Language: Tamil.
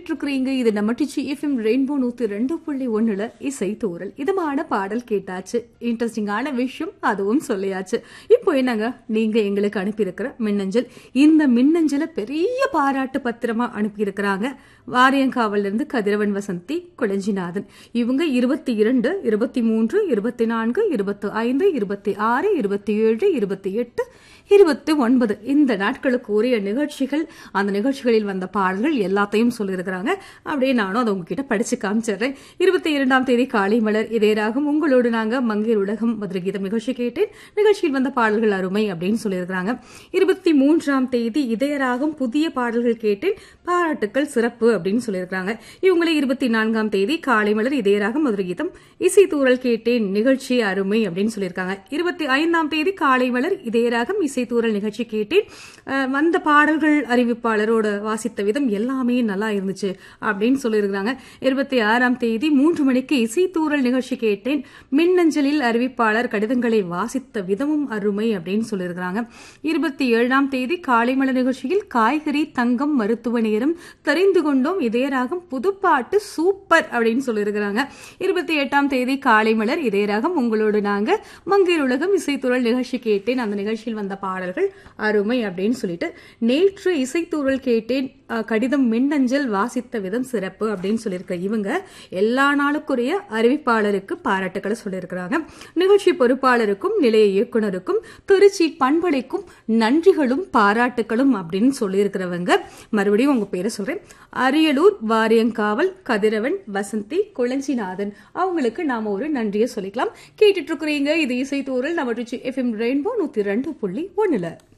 கேட்டுட்டு இருக்கிறீங்க இது நம்ம டிச்சி எஃப்எம் ரெயின்போ நூத்தி ரெண்டு புள்ளி ஒண்ணுல இசை தூரல் இதமான பாடல் கேட்டாச்சு இன்ட்ரெஸ்டிங்கான விஷயம் அதுவும் சொல்லியாச்சு இப்போ என்னங்க நீங்க எங்களுக்கு அனுப்பியிருக்கிற மின்னஞ்சல் இந்த மின்னஞ்சலை பெரிய பாராட்டு பத்திரமா அனுப்பியிருக்கிறாங்க வாரியங்காவில இருந்து கதிரவன் வசந்தி குளஞ்சிநாதன் இவங்க இருபத்தி இரண்டு இருபத்தி மூன்று இருபத்தி நான்கு இருபத்தி ஐந்து இருபத்தி ஆறு இருபத்தி ஏழு இருபத்தி எட்டு இருபத்தி ஒன்பது இந்த நாட்களுக்கு உரிய நிகழ்ச்சிகள் அந்த நிகழ்ச்சிகளில் வந்த பாடல்கள் எல்லாத்தையும் சொல்லியிருக்கிறாங்க அப்படியே நானும் அதை உங்ககிட்ட படிச்சு காமிச்சிடுறேன் இருபத்தி இரண்டாம் தேதி காலை மலர் இதே ராகம் உங்களோடு நாங்க மங்கையர் உலகம் மதுரை கீதம் நிகழ்ச்சி கேட்டேன் நிகழ்ச்சியில் வந்த பாடல்கள் அருமை அப்படின்னு சொல்லியிருக்கிறாங்க இருபத்தி மூன்றாம் தேதி இதய ராகம் புதிய பாடல்கள் கேட்டேன் பாராட்டுக்கள் சிறப்பு அப்படின்னு சொல்லியிருக்கிறாங்க இவங்களே இருபத்தி நான்காம் தேதி காலை மலர் இதய ராகம் மதுரை கீதம் இசை தூரல் கேட்டேன் நிகழ்ச்சி அருமை அப்படின்னு சொல்லியிருக்காங்க இருபத்தி ஐந்தாம் தேதி காலை மலர் இதய ராகம் இசை தூரல் நிகழ்ச்சி கேட்டேன் அஹ் வந்த பாடல்கள் அறிவிப்பாளரோட வாசித்த விதம் எல்லாமே நல்லா இருந்துச்சு அப்படின்னு சொல்லியிருக்காங்க இருபத்தி ஆறாம் தேதி மூன்று மணிக்கு இசை தூரல் நிகழ்ச்சி கேட்டேன் மின்னஞ்சலில் அறிவிப்பாளர் கடிதங்களை வாசித்த விதமும் அருமை அப்படின்னு சொல்லியிருக்கிறாங்க இருபத்தி ஏழாம் தேதி காலை மலர் நிகழ்ச்சியில் காய்கறி தங்கம் மருத்துவ நேரம் தெரிந்து கொண்டோம் இதே ராகம் புதுப்பாட்டு சூப்பர் அப்படின்னு சொல்லியிருக்கிறாங்க இருபத்தி எட்டாம் தேதி காலை மலர் இதே ராகம் உங்களோடு நாங்க மங்கையர் உலகம் இசைத்துறல் நிகழ்ச்சி கேட்டேன் அந்த நிகழ்ச்சியில் வந்த பாடல்கள் அருமை அப்படின்னு சொல்லிட்டு நேற்று இசைத்தூரல் கேட்டேன் அஹ், கடிதம் மின்னஞ்சல் வாசித்த விதம் சிறப்பு அப்படின்னு சொல்லியிருக்க இவங்க எல்லா நாளுக்குரிய அறிவிப்பாளருக்கு பாராட்டுக்களை சொல்லியிருக்கிறாங்க நிகழ்ச்சி பொறுப்பாளருக்கும் நிலைய இயக்குனருக்கும் திருச்சி பண்பலைக்கும் நன்றிகளும் பாராட்டுகளும் அப்படின்னு சொல்லியிருக்கிறவங்க மறுபடியும் உங்க பேரை சொல்றேன் அரியலூர் வாரியங்காவல் கதிரவன் வசந்தி குளஞ்சிநாதன் அவங்களுக்கு நாம ஒரு நன்றியை சொல்லிக்கலாம் கேட்டுட்டு இருக்கிறீங்க இது இசைத்தூரல் நம்ம எஃப்எம் ரெயின்போ நூத்தி ரெண்டு புள்ளி ஒண்ணுல